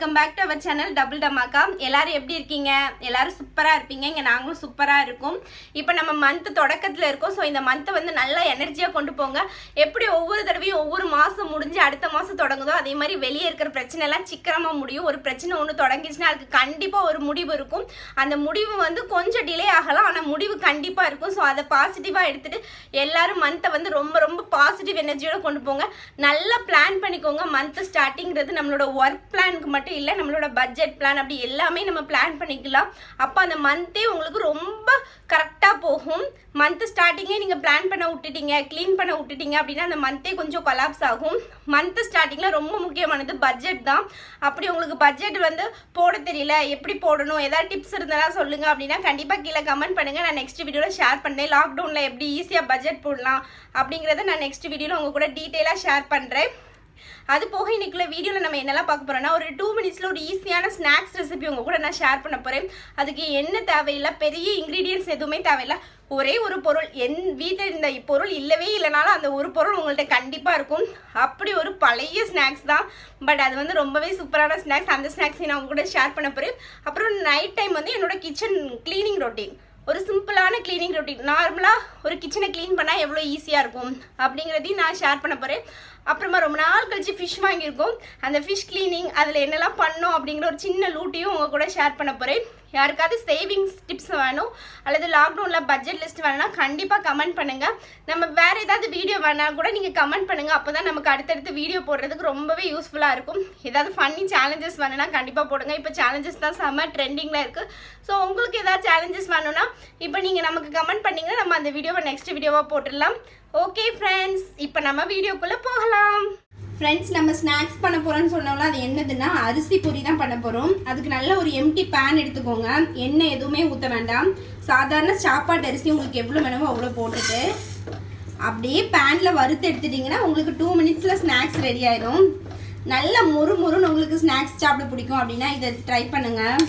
Welcome back to our channel double Dhamaka எல்லாரும் எப்படி இருக்கீங்க எல்லாரும் சூப்பராக இருப்பீங்க இங்கே நாங்களும் சூப்பராக இருக்கோம் இப்போ நம்ம மந்த் தொடக்கத்தில் இருக்கோம் ஸோ இந்த மந்த்தை வந்து நல்லா எனர்ஜியாக கொண்டு போங்க எப்படி ஒவ்வொரு தடவையும் ஒவ்வொரு மாதம் முடிஞ்சு அடுத்த மாதம் தொடங்குதோ அதே மாதிரி வெளியே இருக்கிற பிரச்சனை எல்லாம் சீக்கிரமாக முடியும் ஒரு பிரச்சனை ஒன்று தொடங்கிச்சுன்னா அதுக்கு கண்டிப்பாக ஒரு முடிவு இருக்கும் அந்த முடிவு வந்து கொஞ்சம் டிலே ஆகலாம் ஆனால் முடிவு கண்டிப்பாக இருக்கும் ஸோ அதை பாசிட்டிவாக எடுத்துட்டு எல்லாரும் மந்த்தை வந்து ரொம்ப ரொம்ப பாசிட்டிவ் எனர்ஜியோட கொண்டு போங்க நல்லா பிளான் பண்ணிக்கோங்க மந்த் ஸ்டார்டிங்கிறது நம்மளோட ஒர்க் பிளானுக்கு மட்டும் இல்லை நம்மளோட பட்ஜெட் பிளான் அப்படி எல்லாமே நம்ம பிளான் பண்ணிக்கலாம் அப்போ அந்த மந்த்தே உங்களுக்கு ரொம்ப கரெக்டாக போகும் மந்த் ஸ்டார்டிங்கே நீங்கள் பிளான் பண்ண விட்டுட்டீங்க க்ளீன் பண்ண விட்டுட்டீங்க அப்படின்னா அந்த மந்த்தே கொஞ்சம் கொலாப்ஸ் ஆகும் மந்த் ஸ்டார்டிங்கில் ரொம்ப முக்கியமானது பட்ஜெட் தான் அப்படி உங்களுக்கு பட்ஜெட் வந்து போட தெரியல எப்படி போடணும் ஏதாவது டிப்ஸ் இருந்தாலும் சொல்லுங்க அப்படின்னா கண்டிப்பாக கீழே கமெண்ட் பண்ணுங்கள் நான் நெக்ஸ்ட் வீடியோவில் ஷேர் பண்ணேன் லாக்டவுனில் எப்படி ஈஸியாக பட்ஜெட் போடலாம் அப்படிங்கிறத நான் நெக்ஸ்ட் வீடியோவில் உங்கள் கூட டீட்டெயிலாக ஷேர் பண்ணுறேன் அது போக இன்னைக்குள்ள வீடியோவில் நம்ம என்னெல்லாம் பார்க்க போறோம்னா ஒரு டூ மினிட்ஸில் ஒரு ஈஸியான ஸ்நாக்ஸ் ரெசிபி உங்க கூட நான் ஷேர் பண்ண போகிறேன் அதுக்கு என்ன தேவையில்லை பெரிய இன்க்ரீடியன்ஸ் எதுவுமே தேவையில்லை ஒரே ஒரு பொருள் என் வீட்டில் இந்த பொருள் இல்லவே இல்லைனாலும் அந்த ஒரு பொருள் உங்கள்கிட்ட கண்டிப்பாக இருக்கும் அப்படி ஒரு பழைய ஸ்நாக்ஸ் தான் பட் அது வந்து ரொம்பவே சூப்பரான ஸ்நாக்ஸ் அந்த ஸ்நாக்ஸையும் நான் உங்க கூட ஷேர் பண்ண போகிறேன் அப்புறம் நைட் டைம் வந்து என்னோட கிச்சன் க்ளீனிங் ரொட்டீன் ஒரு சிம்பிளான க்ளீனிங் ரொட்டீன் நார்மலாக ஒரு கிச்சனை க்ளீன் பண்ணால் எவ்வளோ ஈஸியாக இருக்கும் அப்படிங்கிறதையும் நான் ஷேர் பண்ண போகிறேன் அப்புறமா ரொம்ப நாள் கழிச்சு ஃபிஷ் வாங்கியிருக்கோம் அந்த ஃபிஷ் க்ளீனிங் அதில் என்னெல்லாம் பண்ணோம் அப்படிங்கிற ஒரு சின்ன லூட்டையும் உங்கள் கூட ஷேர் பண்ண போகிறேன் யாருக்காவது சேவிங்ஸ் டிப்ஸ் வேணும் அல்லது லாக்டவுனில் பட்ஜெட் லிஸ்ட் வேணும்னா கண்டிப்பாக கமெண்ட் பண்ணுங்கள் நம்ம வேறு ஏதாவது வீடியோ வேணால் கூட நீங்கள் கமெண்ட் பண்ணுங்கள் அப்போ தான் நமக்கு அடுத்தடுத்து வீடியோ போடுறதுக்கு ரொம்பவே யூஸ்ஃபுல்லாக இருக்கும் ஏதாவது ஃபன்னி சேலஞ்சஸ் வேணும்னா கண்டிப்பாக போடுங்க இப்போ சேலஞ்சஸ் தான் செம்ம ட்ரெண்டிங்கில் இருக்குது ஸோ உங்களுக்கு ஏதாவது சேலஞ்சஸ் வேணும்னா இப்போ நீங்கள் நமக்கு கமெண்ட் பண்ணிங்கன்னா நம்ம அந்த வீடியோவை நெக்ஸ்ட் வீடியோவாக போட்டுடலாம் ஓகே ஃப்ரெண்ட்ஸ் இப்போ நம்ம வீடியோக்குள்ளே போகலாம் ஃப்ரெண்ட்ஸ் நம்ம ஸ்நாக்ஸ் பண்ண போகிறோம்னு சொன்னோம்ல அது என்னதுன்னா அரிசி பொரி தான் பண்ண போகிறோம் அதுக்கு நல்ல ஒரு எம்டி பேன் எடுத்துக்கோங்க எண்ணெய் எதுவுமே ஊற்ற வேண்டாம் சாதாரண சாப்பாட்டு அரிசி உங்களுக்கு எவ்வளோ வேணுமோ அவ்வளோ போட்டுட்டு அப்படியே பேனில் வறுத்து எடுத்துட்டிங்கன்னா உங்களுக்கு டூ மினிட்ஸில் ஸ்நாக்ஸ் ரெடி ஆயிடும் நல்ல முறு முறுன்னு உங்களுக்கு ஸ்நாக்ஸ் சாப்பிட பிடிக்கும் அப்படின்னா இதை ட்ரை பண்ணுங்கள்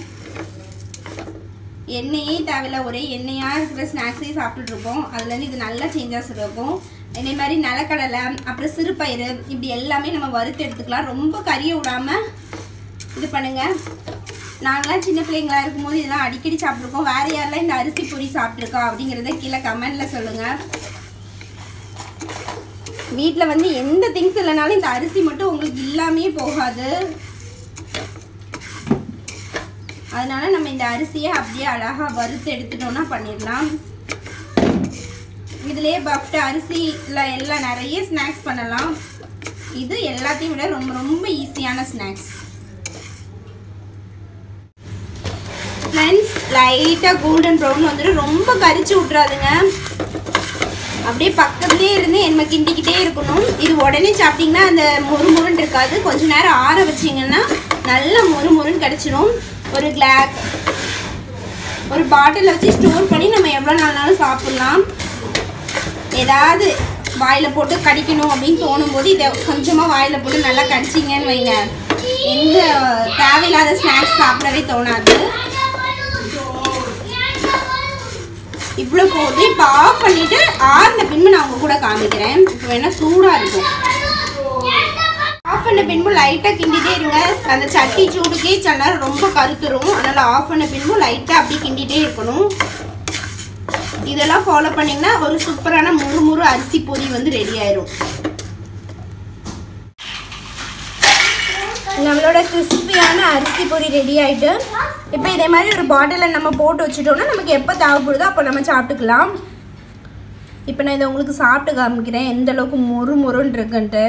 எண்ணெயே தேவையில்ல ஒரே எண்ணெயாக இருக்கிற ஸ்நாக்ஸையும் சாப்பிட்டுட்ருக்கோம் அதுலேருந்து இது நல்லா சேஞ்சஸ் இருக்கும் இதே மாதிரி நிலக்கடலை அப்புறம் சிறுபயிறு இப்படி எல்லாமே நம்ம வறுத்து எடுத்துக்கலாம் ரொம்ப கறியை விடாமல் இது பண்ணுங்கள் நாங்களாம் சின்ன பிள்ளைங்களா இருக்கும்போது இதெல்லாம் அடிக்கடி சாப்பிட்ருக்கோம் வேறு யாரெல்லாம் இந்த அரிசி பொரி சாப்பிட்ருக்கா அப்படிங்கிறத கீழே கமெண்டில் சொல்லுங்கள் வீட்டில் வந்து எந்த திங்ஸ் இல்லைனாலும் இந்த அரிசி மட்டும் உங்களுக்கு இல்லாமே போகாது அதனால நம்ம இந்த அரிசியை அப்படியே அழகாக வறுத்து எடுத்துட்டோம்னா பண்ணிடலாம் இதுலேயே பஃப்ட் அரிசியில் எல்லாம் நிறைய ஸ்நாக்ஸ் பண்ணலாம் இது எல்லாத்தையும் விட ரொம்ப ரொம்ப ஈஸியான ஸ்நாக்ஸ் ஃப்ரெண்ட்ஸ் லைட்டாக கோல்டன் ப்ரௌன் வந்துட்டு ரொம்ப கரிச்சு விட்றாதுங்க அப்படியே பக்கத்துலேயே இருந்து நம்ம கிண்டிக்கிட்டே இருக்கணும் இது உடனே சாப்பிட்டிங்கன்னா அந்த மொறு மொறுன்னு இருக்காது கொஞ்ச நேரம் ஆற வச்சிங்கன்னா நல்ல மொறு மொறுன்னு கிடச்சிரும் ஒரு கிளாஸ் ஒரு பாட்டிலில் வச்சு ஸ்டோர் பண்ணி நம்ம எவ்வளோ நாள்னாலும் சாப்பிட்லாம் ஏதாவது வாயில் போட்டு கடிக்கணும் அப்படின்னு தோணும் போது இதை கொஞ்சமாக வாயில் போட்டு நல்லா கடிச்சிங்கன்னு வைங்க எந்த தேவையில்லாத ஸ்நாக்ஸ் சாப்பிடவே தோணாது இவ்வளோ போகுது இப்போ ஆஃப் பண்ணிவிட்டு ஆறின பின்பு நான் உங்க கூட காமிக்கிறேன் இப்போ வேணால் சூடாக இருக்கும் ஆஃப் பண்ண பின்பு லைட்டாக கிண்டிட்டே இருங்க அந்த சட்டி சூடுக்கே சில நேரம் ரொம்ப கருத்துரும் அதனால் ஆஃப் பண்ண பின்பு லைட்டாக அப்படியே கிண்டிகிட்டே இருக்கணும் இதெல்லாம் ஃபாலோ பண்ணிங்கன்னா ஒரு சூப்பரான முறு முறு அரிசி பொரி வந்து ரெடி ஆயிரும் நம்மளோட கிறிஸ்பியான அரிசி பொரி ரெடி ஆகிட்டு இப்போ இதே மாதிரி ஒரு பாட்டிலில் நம்ம போட்டு வச்சுட்டோம்னா நமக்கு எப்போ தேவைப்படுதோ அப்போ நம்ம சாப்பிட்டுக்கலாம் இப்போ நான் இதை உங்களுக்கு சாப்பிட்டு காமிக்கிறேன் எந்த அளவுக்கு மொறு மொறுன்னு இருக்குன்ட்டு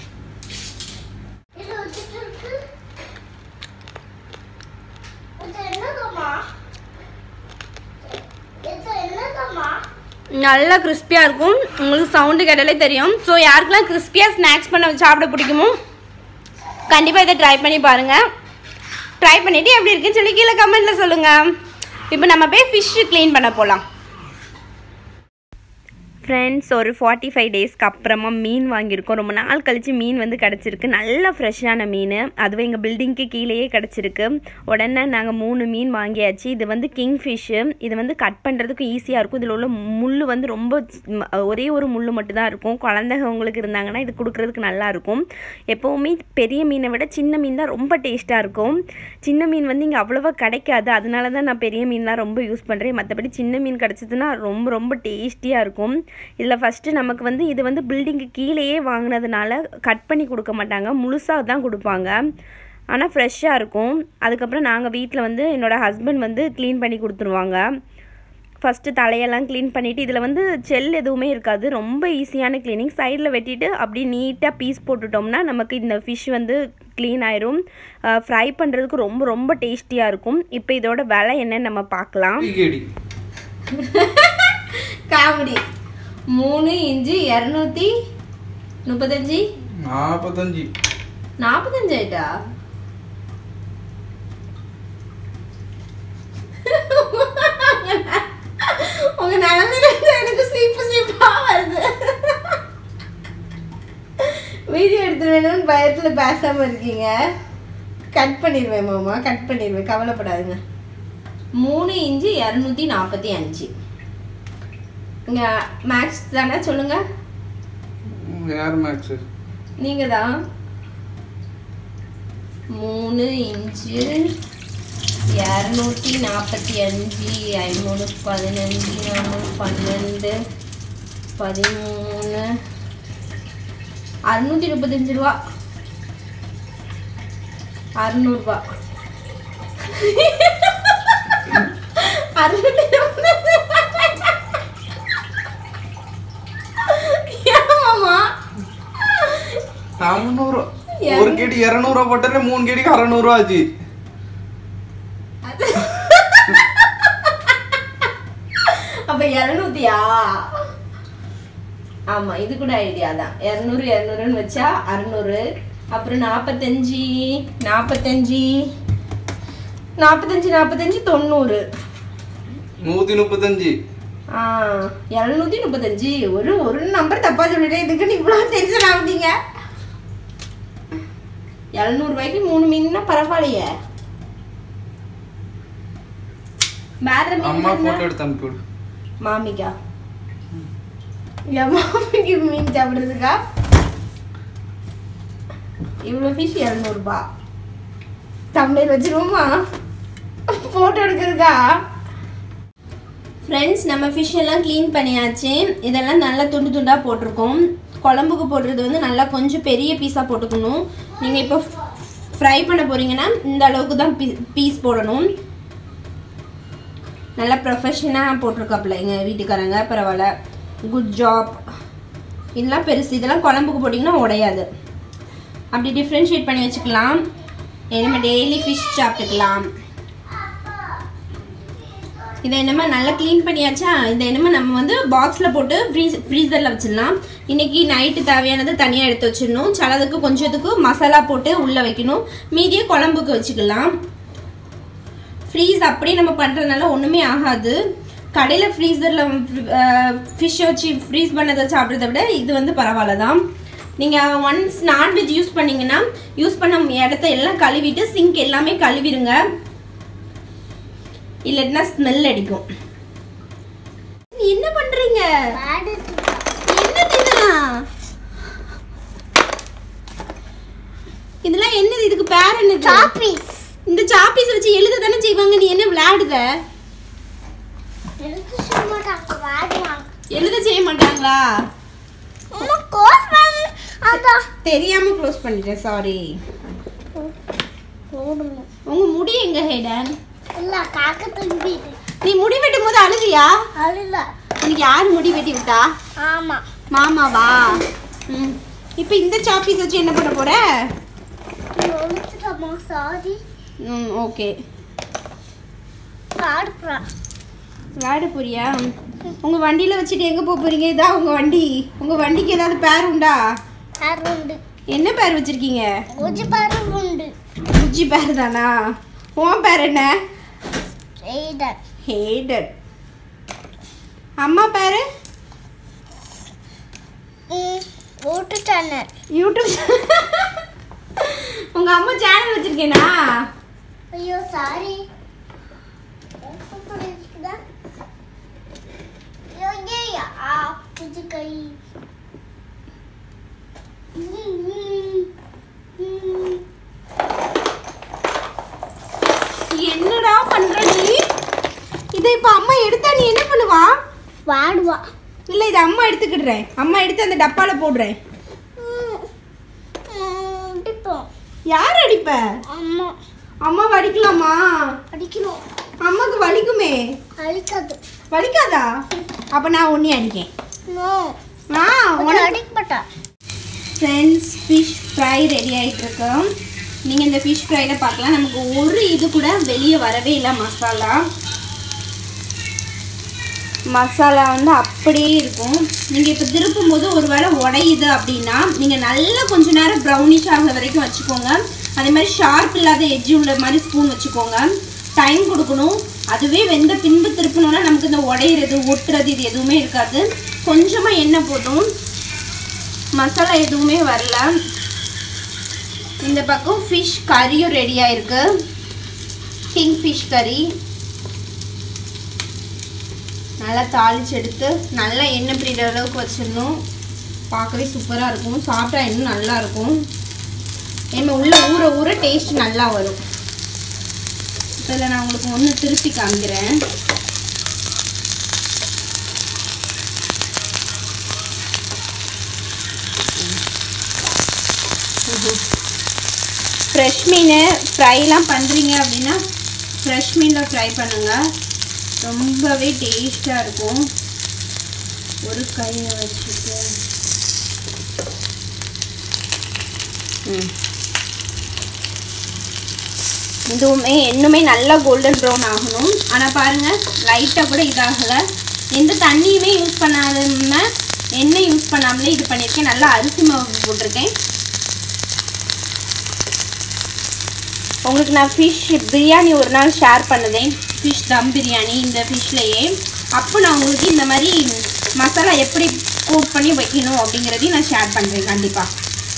நல்லா கிறிஸ்பியாக இருக்கும் உங்களுக்கு சவுண்டு கேட்டாலே தெரியும் ஸோ யாருக்கெல்லாம் கிறிஸ்பியாக ஸ்நாக்ஸ் பண்ண சாப்பிட பிடிக்குமோ கண்டிப்பாக இதை ட்ரை பண்ணி பாருங்கள் ட்ரை பண்ணிவிட்டு எப்படி இருக்குன்னு சொல்லி கீழே கமெண்ட்டில் சொல்லுங்கள் இப்போ நம்ம போய் ஃபிஷ்ஷு க்ளீன் பண்ண போகலாம் ஃப்ரெண்ட்ஸ் ஒரு ஃபார்ட்டி ஃபைவ் டேஸ்க்கு அப்புறமா மீன் வாங்கியிருக்கோம் ரொம்ப நாள் கழித்து மீன் வந்து கிடச்சிருக்கு நல்ல ஃப்ரெஷ்ஷான மீன் அதுவும் எங்கள் பில்டிங்க்கு கீழேயே கிடச்சிருக்கு உடனே நாங்கள் மூணு மீன் வாங்கியாச்சு இது வந்து கிங் ஃபிஷ்ஷு இது வந்து கட் பண்ணுறதுக்கு ஈஸியாக இருக்கும் இதில் உள்ள முள் வந்து ரொம்ப ம், ஒரே ஒரு முள் மட்டும்தான் இருக்கும் குழந்தைங்க உங்களுக்கு இருந்தாங்கன்னா இது கொடுக்குறதுக்கு நல்லா இருக்கும் எப்போவுமே பெரிய மீனை விட சின்ன மீன் தான் ரொம்ப டேஸ்ட்டாக இருக்கும் சின்ன மீன் வந்து இங்கே அவ்வளோவா கிடைக்காது அதனால தான் நான் பெரிய மீன்லாம் ரொம்ப யூஸ் பண்ணுறேன் மற்றபடி சின்ன மீன் கிடச்சிதுன்னா ரொம்ப ரொம்ப டேஸ்டியாக இருக்கும் இதில் ஃபஸ்ட்டு நமக்கு வந்து இது வந்து பில்டிங்கு கீழேயே வாங்கினதுனால கட் பண்ணி கொடுக்க மாட்டாங்க முழுசாக தான் கொடுப்பாங்க ஆனால் ஃப்ரெஷ்ஷாக இருக்கும் அதுக்கப்புறம் நாங்கள் வீட்டில் வந்து என்னோடய ஹஸ்பண்ட் வந்து க்ளீன் பண்ணி கொடுத்துருவாங்க ஃபஸ்ட்டு தலையெல்லாம் க்ளீன் பண்ணிவிட்டு இதில் வந்து செல் எதுவுமே இருக்காது ரொம்ப ஈஸியான க்ளீனிங் சைடில் வெட்டிட்டு அப்படியே நீட்டாக பீஸ் போட்டுட்டோம்னா நமக்கு இந்த ஃபிஷ் வந்து க்ளீன் ஆயிரும் ஃப்ரை பண்ணுறதுக்கு ரொம்ப ரொம்ப டேஸ்டியாக இருக்கும் இப்போ இதோட விலை என்னன்னு நம்ம பார்க்கலாம் கேடி காமெடி மூணு இஞ்சி இரநூத்தி முப்பத்தஞ்சு நாற்பத்தஞ்சு நாற்பத்தஞ்சு ஆயிட்டா உங்க நிலமையில இருந்து எனக்கு சீப்பு சீப்பா வருது வீடியோ எடுத்து வேணும்னு பயத்துல பேசாம இருக்கீங்க கட் பண்ணிடுவேன் மாமா கட் பண்ணிடுவேன் கவலைப்படாதுங்க மூணு இஞ்சி இரநூத்தி நாற்பத்தி அஞ்சு இங்க மேக்ஸ் தானே சொல்லுங்க யார் மேக்ஸு நீங்க தான் மூணு இன்ச்சு இரநூத்தி நாற்பத்தி அஞ்சு ஐநூறு பதினஞ்சு நானூறு பன்னெண்டு பதிமூணு அறுநூத்தி முப்பத்தஞ்சு ரூபா அறுநூறுபா அறுநூத்தி முப்பத்தஞ்சு ஏமாமா அறநூறு ஒரு கேடி இரநூறுவா போட்டாலே மூணு கேடிக்கு அறநூறுவா ஆச்சு அப்ப இரநூத்தியா ஆமா இது கூட ஐடியா தான் இரநூறு இரநூறுன்னு வச்சா அறுநூறு அப்புறம் நாற்பத்தஞ்சு நாற்பத்தஞ்சு நாற்பத்தஞ்சு நாற்பத்தஞ்சு தொண்ணூறு நூத்தி முப்பத்தஞ்சு ஆ இரநூத்தி முப்பத்தஞ்சு ஒரு ஒரு நம்பர் தப்பா சொல்லிட்டேன் இதுக்கு நீ இவ்வளோ டென்ஷன் ஆகுதீங்க இரநூறுபாய்க்கு மூணு மீன்னா பரவாயில்லையே வேற அம்மா மீன் போட்டோ எடுத்து அனுப்பிவிடு மாமிக்கா என் மாமிக்கு மீன் சாப்பிட்றதுக்கா இவ்வளோ ஃபிஷ் இரநூறுபா தமிழில் வச்சிருவோமா ஃபோட்டோ எடுக்கிறதுக்கா ஃப்ரெண்ட்ஸ் நம்ம ஃபிஷ் எல்லாம் க்ளீன் பண்ணியாச்சு இதெல்லாம் நல்லா துண்டு துண்டாக போட்டிருக்கோம் குழம்புக்கு போடுறது வந்து நல்லா கொஞ்சம் பெரிய பீஸாக போட்டுக்கணும் நீங்கள் இப்போ ஃப்ரை பண்ண போகிறீங்கன்னா இந்த அளவுக்கு தான் பீ பீஸ் போடணும் நல்லா ப்ரொஃபஷனாக போட்டிருக்காப்புல எங்கள் வீட்டுக்காரங்க பரவாயில்ல குட் ஜாப் இதெல்லாம் பெருசு இதெல்லாம் குழம்புக்கு போட்டிங்கன்னா உடையாது அப்படி டிஃப்ரென்ஷியேட் பண்ணி வச்சுக்கலாம் இனிமேல் டெய்லி ஃபிஷ் சாப்பிட்டுக்கலாம் இதை என்னமா நல்லா க்ளீன் பண்ணியாச்சா இதை என்னமா நம்ம வந்து பாக்ஸில் போட்டு ஃப்ரீஸ் ஃப்ரீசரில் வச்சிடலாம் இன்னைக்கு நைட்டு தேவையானது தனியாக எடுத்து வச்சிடணும் சிலதுக்கு கொஞ்சத்துக்கு மசாலா போட்டு உள்ளே வைக்கணும் மீதியை குழம்புக்கு வச்சுக்கலாம் ஃப்ரீஸ் அப்படியே நம்ம பண்ணுறதுனால ஒன்றுமே ஆகாது கடையில் ஃப்ரீசரில் ஃபிஷ் வச்சு ஃப்ரீஸ் பண்ணதை சாப்பிட்றத விட இது வந்து பரவாயில்ல தான் நீங்கள் ஒன்ஸ் நான்வெஜ் யூஸ் பண்ணீங்கன்னா யூஸ் பண்ண இடத்த எல்லாம் கழுவிட்டு சிங்க் எல்லாமே கழுவிடுங்க இல்லைன்னா ஸ்மெல் அடிக்கும் என்ன பண்றீங்க என்னது இதெல்லாம் இதெல்லாம் என்னது இதுக்கு பேர் என்னது சாப்பீஸ் இந்த சாப்பீஸ் வச்சு எழுத தானே செய்வாங்க நீ என்ன விளையாடுத எழுத்து சொல்ல மாட்டாங்க வாடுவாங்க எழுத செய்ய மாட்டாங்களா அம்மா கோஸ் பண்ணு அதான் தெரியாம க்ளோஸ் பண்ணிட்டேன் சாரி போடணும் உங்க முடி எங்க ஹேடன் இல்ல காக்க திரும்பிது நீ முடி வெட்டும் போது அழுதியா அழுல உனக்கு யார் முடி வெட்டி விட்டா ஆமா மாமாவா ம் இப்போ இந்த சாப்பீஸ் வச்சு என்ன பண்ண போற எழுத்துட்டமா சாரி ம் ஓகே பாடுறா விளையாட போறியா உங்க வண்டியில வச்சுட்டு எங்க போக போறீங்க இதான் உங்க வண்டி உங்க வண்டிக்கு ஏதாவது பேர் உண்டா அருண்டு என்ன பேர் வச்சிருக்கீங்க ஒரு பரு உண்டு புஜ்ஜி பேர் தானா உன் பேர் என்ன எய்டன் ஹேடட் அம்மா பேரு ஓட்டு சேனல் யூடியூப் உங்க அம்மா சேனல் வச்சிருக்கேனா ஐயோ சாரி ஓப்பன் பண்ணிருக்குதா ஐயோ ஏய் ஆ புது கை ம், ம், ம். என்னடா பண்ற நீ இதை இப்ப அம்மா எடுத்தா நீ என்ன பண்ணுவா வாடுவா இல்ல இதை அம்மா எடுத்துக்கிடுறேன் அம்மா எடுத்து அந்த டப்பால போடுறேன் ம், ம், அடிப்போம் யார் அடிப்ப அம்மா அம்மா வலிக்கலாமா அடிக்கணும் அம்மாக்கு வலிக்குமே அழிக்காது வலிக்காதா அப்ப நான் உன்னை அடிக்கேன் நோ ஆ உனக்கு அடிக்க மாட்டா ஃப்ரெண்ட்ஸ் ஃபிஷ் ஃப்ரை ரெடி ஆகிட்டு இருக்கு நீங்கள் இந்த ஃபிஷ் ஃப்ரையில் பார்க்கலாம் நமக்கு ஒரு இது கூட வெளியே வரவே இல்லை மசாலா மசாலா வந்து அப்படியே இருக்கும் நீங்கள் இப்போ திருப்பும் போது ஒருவேளை உடையுது அப்படின்னா நீங்கள் நல்லா கொஞ்ச நேரம் ப்ரௌனிஷ் ஆகிற வரைக்கும் வச்சுக்கோங்க அதே மாதிரி ஷார்ப் இல்லாத எட்ஜ் உள்ள மாதிரி ஸ்பூன் வச்சுக்கோங்க டைம் கொடுக்கணும் அதுவே வெந்த பின்பு திருப்பணும்னா நமக்கு இந்த உடையிறது ஒட்டுறது இது எதுவுமே இருக்காது கொஞ்சமாக எண்ணெய் போதும் மசாலா எதுவுமே வரல இந்த பக்கம் ஃபிஷ் கறியும் ரெடியாக இருக்கு கிங் ஃபிஷ் கறி நல்லா தாளிச்சு எடுத்து நல்லா எண்ணெய் பிரிகிற அளவுக்கு வச்சிடணும் பார்க்கவே சூப்பராக இருக்கும் சாப்பிட்டா இன்னும் நல்லா இருக்கும் என்ன உள்ள ஊற ஊற டேஸ்ட் நல்லா வரும் இதில் நான் உங்களுக்கு ஒன்று திருப்பி காமிக்கிறேன் ஃப்ரெஷ் மீன் ஃப்ரைலாம் பண்ணுறீங்க அப்படின்னா ஃப்ரெஷ் மீனில் ஃப்ரை பண்ணுங்கள் ரொம்பவே டேஸ்ட்டாக இருக்கும் ஒரு கையை வச்சுட்டு ம். இதுவுமே இன்னுமே நல்லா கோல்டன் ப்ரௌன் ஆகணும் ஆனால் பாருங்கள் லைட்டாக கூட இதாகலை எந்த தண்ணியுமே யூஸ் பண்ணாம எண்ணெய் யூஸ் பண்ணாமலே இது பண்ணியிருக்கேன் நல்லா அரிசி மாவு போட்டிருக்கேன் உங்களுக்கு நான் ஃபிஷ் பிரியாணி ஒரு நாள் ஷேர் பண்ணுதேன் ஃபிஷ் தம் பிரியாணி இந்த ஃபிஷ்லேயே அப்போ நான் உங்களுக்கு இந்த மாதிரி மசாலா எப்படி கோட் பண்ணி வைக்கணும் அப்படிங்கிறதையும் நான் ஷேர் பண்ணுறேன் கண்டிப்பாக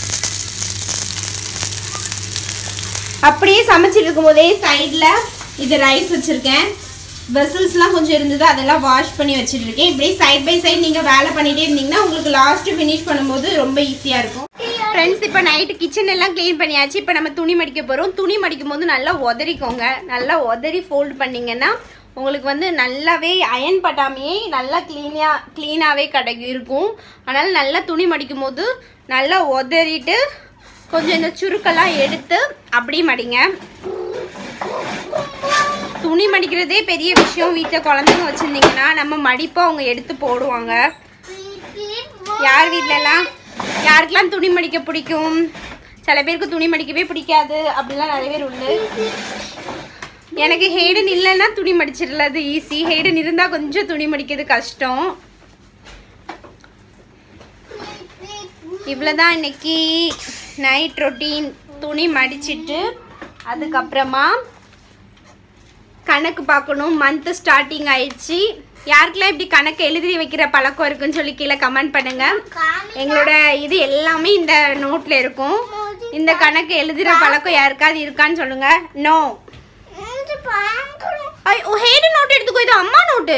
அப்படியே சமைச்சிட்டு இருக்கும்போதே சைடில் இது ரைஸ் வச்சுருக்கேன் வெசல்ஸ்லாம் கொஞ்சம் இருந்தது அதெல்லாம் வாஷ் பண்ணி வச்சுட்டு இருக்கேன் இப்படியே சைட் பை சைடு நீங்கள் வேலை பண்ணிகிட்டே இருந்தீங்கன்னா உங்களுக்கு லாஸ்ட்டு ஃபினிஷ் பண்ணும்போது ரொம்ப ஈஸியாக இருக்கும் ஃப்ரெண்ட்ஸ் இப்போ நைட்டு கிச்சன் எல்லாம் க்ளீன் பண்ணியாச்சு இப்போ நம்ம துணி மடிக்க போகிறோம் துணி மடிக்கும் போது நல்லா உதறிக்கோங்க நல்லா உதறி ஃபோல்ட் பண்ணிங்கன்னா உங்களுக்கு வந்து நல்லாவே அயன் பட்டாமையே நல்லா க்ளீனாக க்ளீனாகவே கிடைக்கும் இருக்கும் அதனால் நல்லா துணி மடிக்கும் போது நல்லா உதறிட்டு கொஞ்சம் இந்த சுருக்கெல்லாம் எடுத்து அப்படியே மடிங்க துணி மடிக்கிறதே பெரிய விஷயம் வீட்டில் குழந்தைங்க வச்சுருந்தீங்கன்னா நம்ம மடிப்போம் அவங்க எடுத்து போடுவாங்க யார் வீட்டிலலாம் யாருக்கெல்லாம் துணி மடிக்க பிடிக்கும் சில பேருக்கு துணி மடிக்கவே பிடிக்காது அப்படிலாம் நிறைய பேர் உண்டு எனக்கு ஹேடன் இல்லைன்னா துணி மடிச்சிடல ஈஸி ஹேடன் இருந்தால் கொஞ்சம் துணி மடிக்கிறது கஷ்டம் இவ்வளோதான் இன்னைக்கு நைட் ரொட்டீன் துணி மடிச்சிட்டு அதுக்கப்புறமா கணக்கு பார்க்கணும் மந்த்து ஸ்டார்டிங் ஆயிடுச்சு யாருக்கெல்லாம் இப்படி கணக்கு எழுதி வைக்கிற பழக்கம் இருக்குன்னு சொல்லி கீழே கமெண்ட் பண்ணுங்க எங்களோட இது எல்லாமே இந்த நோட்ல இருக்கும் இந்த கணக்கு எழுதுற பழக்கம் யாருக்காவது இருக்கான்னு சொல்லுங்க நோ ஹேடு நோட் எடுத்துக்கோ இது அம்மா நோட்டு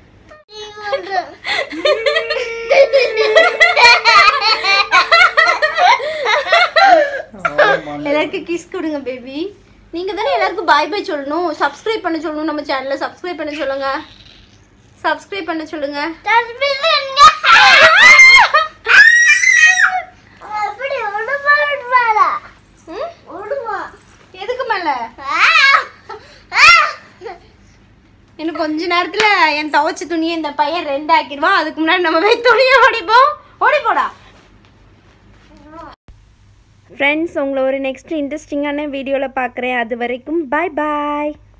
எல்லாருக்கும் கிஸ் கொடுங்க பேபி நீங்க தானே எல்லாருக்கும் பாய் பாய் சொல்லணும் சப்ஸ்கிரைப் பண்ண சொல்லணும் நம்ம சேனலை சப்ஸ்கிரைப் பண்ண சொல்லுங்க சப்ஸ்கிரைப் பண்ண சொல்லுங்க அப்படி விடுவாடா ம்? விடுவா எதுக்கு மேல இன்னும் கொஞ்ச நேரத்துல என் துவைச்ச துணியை இந்த பையன் ரெண்டு ஆக்கிடுவான் அதுக்கு முன்னாடி நம்ம போய் துணியை ஓடிப்போம் ஓடி போடா ஃப்ரெண்ட்ஸ் உங்களை ஒரு நெக்ஸ்ட் இன்ட்ரெஸ்டிங்கான வீடியோவில் பார்க்குறேன் அது வரைக்கும் பாய் பாய்